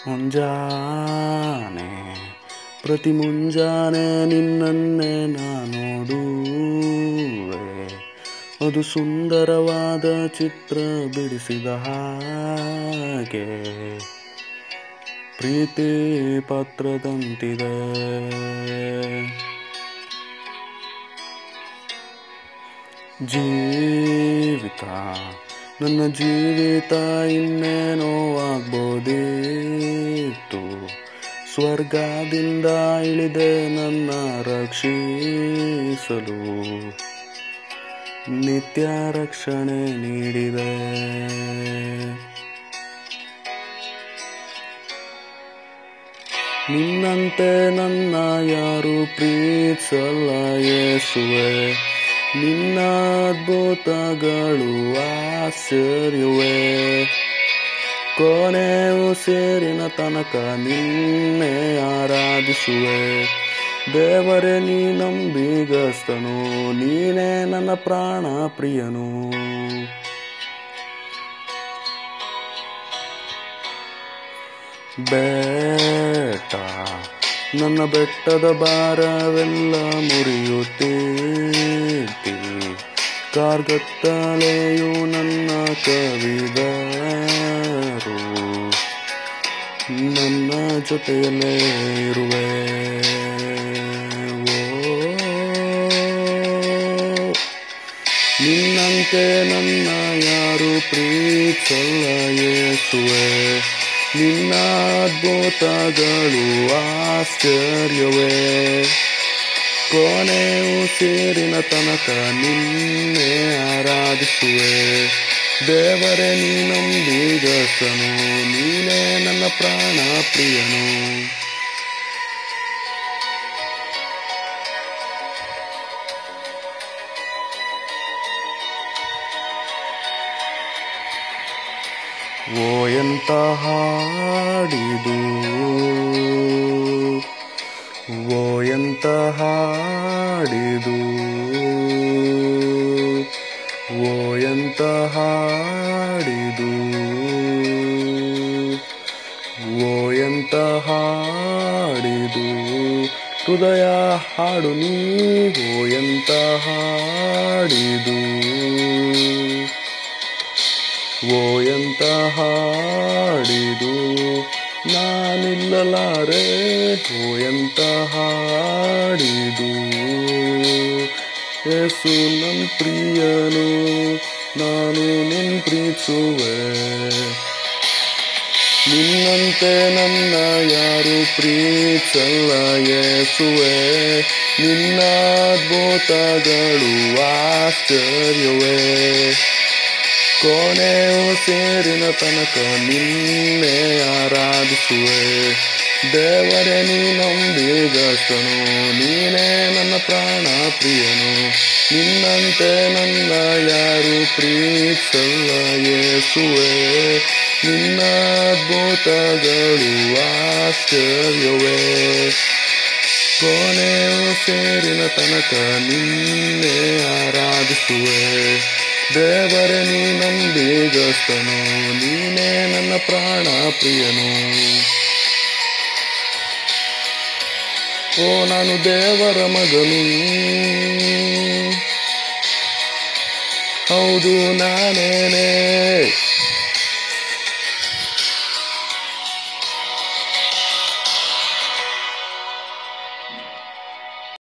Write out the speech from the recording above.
ಮುಂಜಾನೆ ಪ್ರತಿ ಮುಂಜಾನೆ ನಿನ್ನನ್ನೇ ನಾ ನೋಡುವೆ ಅದು ಸುಂದರವಾದ ಚಿತ್ರ ಬಿಡಿಸಿದ ಹಾಗೆ ಪ್ರೀತಿ ಪತ್ರದಂತಿದೆ ಜೀವಿತ ನನ್ನ ಜೀವಿತ ಇನ್ನೇನೋ ಆಗ್ಬೋದಿತ್ತು ಸ್ವರ್ಗದಿಂದ ಇಳಿದೆ ನನ್ನ ರಕ್ಷಿಸಲು ನಿತ್ಯ ರಕ್ಷಣೆ ನೀಡಿದೆ ನಿನ್ನಂತೆ ನನ್ನ ಯಾರು ಪ್ರೀತಿಸಲ್ಲ ಯೇಸುವೆ ನಿನ್ನ ಅದ್ಭುತಗಳು ಆಶ್ಚರ್ಯವೇ ಕೊನೆ ಉಸಿರಿನ ತನಕ ನಿನ್ನೆ ಆರಾಧಿಸುವೆ ದೇವರೇ ನೀ ನಂಬಿಗಸ್ತನು ನೀನೇ ನನ್ನ ಪ್ರಾಣ ಪ್ರಿಯನು ಬೆಟ್ಟ ನನ್ನ ಬೆಟ್ಟದ ಭಾರವೆಲ್ಲ ಮುರಿಯುತ್ತೀತಿ ಕಾರ್ಗತ್ತಲೆಯು ನನ್ನ ಕವಿದರು ನನ್ನ ಜೊತೆಯಲ್ಲೇ ಇರುವೆ ಓ, ನಿನ್ನಂತೆ ನನ್ನ ಯಾರು ಪ್ರೀತಿಸಲ್ಲ ಯೇಸುವೆ ನಿನ್ನ ಅದ್ಭುತಗಳು ಆಶ್ಚರ್ಯವೇ ಕೊನೆ ಉಸಿರಿನ ತನಕ ನಿನ್ನೆ ಆರಾಧಿಸುವೆ ದೇವರೇ ನೀ ನಂಬಿಗಸನು ನೀನೇ ನನ್ನ ಪ್ರಾಣ ಪ್ರಿಯನು ಓ ಎಂತ ಹಾಡಿದು ಓ ಎಂತ ಹಾಡಿದು ಓ ಎಂತ ಹಾಡಿದು ಓ ಎಂತ ಹಾಡಿದು ಹೃದಯ ಹಾಡು ನೀವು ಎಂತ ಹಾಡಿದು ಓ ಎಂತ ಹಾಡಿದು ನಾನಿಲ್ಲಲಾರೆ ಓ ಎಂತ ಹಾಡಿದು ಯೇಸು ನನ್ನ ಪ್ರಿಯನು ನಾನು ನಿನ್ ಪ್ರೀತಿಸುವೆ ನಿನ್ನಂತೆ ನನ್ನ ಯಾರು ಪ್ರೀತಿಸಲ್ಲ ಯೇಸುವೆ ನಿನ್ನ ಅದ್ಭುತಗಳು ಆಶ್ಚರ್ಯವೇ ಕೊನೆ ಉಸಿರಿನ ತನಕ ನಿನ್ನೆ ಆರಾಧಿಸುವೆ ದೇವರೇ ನೀ ನಂಬಿಗಸ್ತನು ನೀನೇ ನನ್ನ ಪ್ರಾಣ ಪ್ರಿಯನು ನಿನ್ನಂತೆ ನನ್ನ ಯಾರು ಪ್ರೀತಿಸಲ್ಲ ಯೇಸುವೆ ನಿನ್ನ ಅದ್ಭುತಗಳು ಆಶ್ಚರ್ಯವೇ ಕೊನೆ ಉಸಿರಿನ ತನಕ ನಿನ್ನೆ ಆರಾಧಿಸುವೆ ದೇವರೇ ನೀ ನಂಬಿಗಸ್ತನು ನೀನೇ ನನ್ನ ಪ್ರಾಣ ಪ್ರಿಯನು ಓ ನಾನು ದೇವರ ಮಗನು ಹೌದು ನಾನೇನೆ